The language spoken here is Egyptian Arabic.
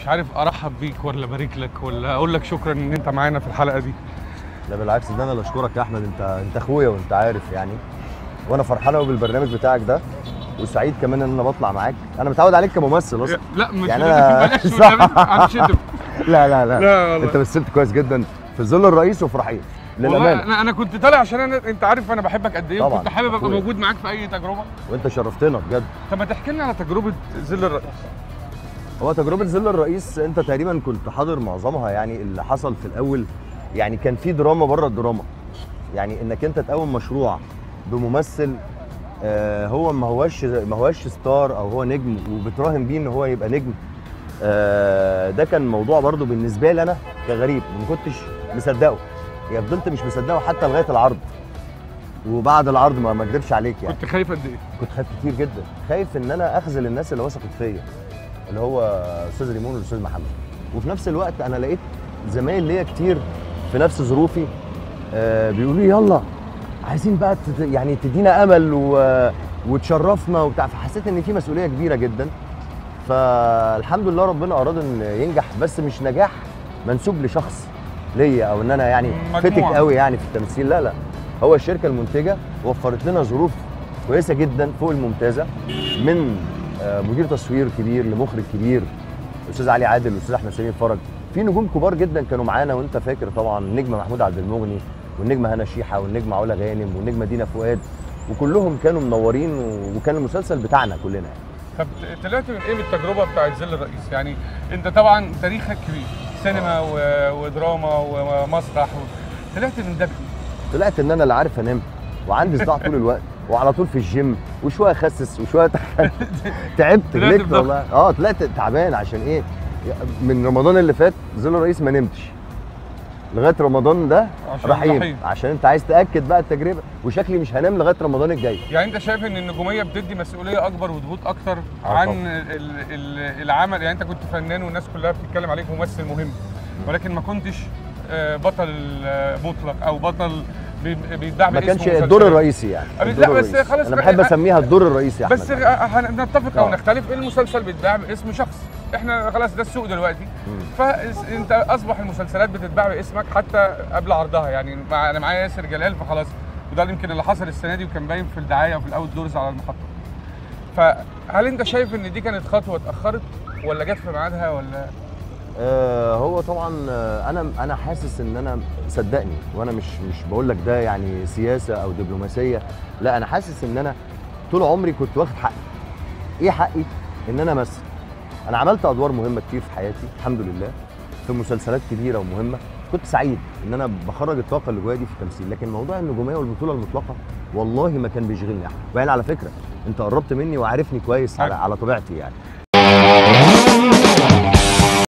مش عارف ارحب بيك ولا ابارك لك ولا اقول لك شكرا ان انت معانا في الحلقه دي لا بالعكس ده انا اللي اشكرك يا احمد انت انت اخويا وانت عارف يعني وانا فرحان قوي بالبرنامج بتاعك ده وسعيد كمان ان انا بطلع معاك انا متعود عليك كممثل اصلا لا مش يعني يعني أنا- بلاش صح. والنبي هنشتم لا لا لا, لا والله. انت مثلت كويس جدا في ظل الرئيس وفي رحيل والله للامانه انا انا كنت طالع عشان انا انت عارف انا بحبك قد ايه طبعاً، وكنت حابب ابقى أخويا. موجود معاك في اي تجربه وانت شرفتنا بجد طب ما تحكي لنا على تجربه ظل الرئيس هو تجربه ظل الرئيس انت تقريبا كنت حاضر معظمها يعني اللي حصل في الاول يعني كان في دراما بره الدراما يعني انك انت تقوم مشروع بممثل آه هو ما هوش ما هوش ستار او هو نجم وبتراهن بيه ان هو يبقى نجم آه ده كان موضوع برضو بالنسبه لي انا كغريب ما كنتش مصدقه يعني فضلت مش مصدقه حتى لغايه العرض وبعد العرض ما ما اكذبش عليك يعني كنت خايف قد ايه كنت خايف كتير جدا خايف ان انا اخذل الناس اللي وثقت فيا اللي هو استاذ ريمون والاستاذ محمد وفي نفس الوقت انا لقيت زمايل ليا كتير في نفس ظروفي آه بيقولوا لي يلا عايزين بقى تت- يعني تدينا امل و... وتشرفنا وبتاع فحسيت ان في مسؤوليه كبيره جدا فالحمد لله ربنا اراد ان ينجح بس مش نجاح منسوب لشخص ليا او ان انا يعني فتك مجموعة. قوي يعني في التمثيل لا لا هو الشركه المنتجه وفرت لنا ظروف كويسه جدا فوق الممتازه من آه، مدير تصوير كبير لمخرج كبير الاستاذ علي عادل والاستاذ احمد سمير فرج في نجوم كبار جدا كانوا معانا وانت فاكر طبعا النجم محمود عبد المغني والنجمه هنا شيحه والنجمه علا غانم والنجمه دينا فؤاد وكلهم كانوا منورين و- وكان المسلسل بتاعنا كلنا يعني. طب طلعت من ايه من التجربه بتاعت ظل الرئيس يعني انت طبعا تاريخك كبير سينما و- ودراما ومسرح و... طلعت من ده بإيه؟ طلعت ان انا لا عارف انام وعندي صداع طول الوقت وعلى طول في الجيم وشويه اخسس وشويه تخن. تعبت طلعت غلبت بضغط. والله اه طلعت تعبان عشان ايه من رمضان اللي فات ظل الرئيس ما نمتش لغايه رمضان ده عشان رحيم رحيم. عشان انت عايز تاكد بقى التجربه وشكلي مش هنام لغايه رمضان الجاي يعني انت شايف ان النجوميه بتدي مسؤوليه اكبر وضغوط اكتر آه عن طبعاً. ال ال العمل يعني انت كنت فنان والناس كلها بتتكلم عليك ممثل مهم ولكن ما كنتش آه، بطل آه، مطلق او بطل بي- بيتباع ما باسم كانش الدور مسلسلات. الرئيسي يعني لا، الدور بس الرئيسي. خلاص انا بقى- بحب اسميها الدور الرئيسي يا بس احمد هنتفق او آه. نختلف المسلسل بيتباع باسم شخص احنا خلاص ده السوق دلوقتي مم. فانت اصبح المسلسلات بتتباع باسمك حتى قبل عرضها يعني مع انا معايا ياسر جلال فخلاص وده اللي يمكن اللي حصل السنه دي وكان باين في الدعايه وفي الاوت دورز على المحطه فهل انت شايف ان دي كانت خطوه اتاخرت ولا جت في ميعادها ولا آه هو طبعا آه، انا انا حاسس ان انا صدقني وانا مش مش بقول لك ده يعني سياسه او دبلوماسيه لا انا حاسس ان انا طول عمري كنت واخد حقي ايه حقي ان انا امثل انا عملت ادوار مهمه كتير في حياتي الحمد لله في مسلسلات كبيره ومهمه كنت سعيد ان انا بخرج الطاقه اللي جوايا دي في التمثيل لكن موضوع النجوميه والبطوله المطلقه والله ما كان بيشغلني يا احمد وبعدين على فكره انت قربت مني وعارفني كويس على عارف. على طبيعتي يعني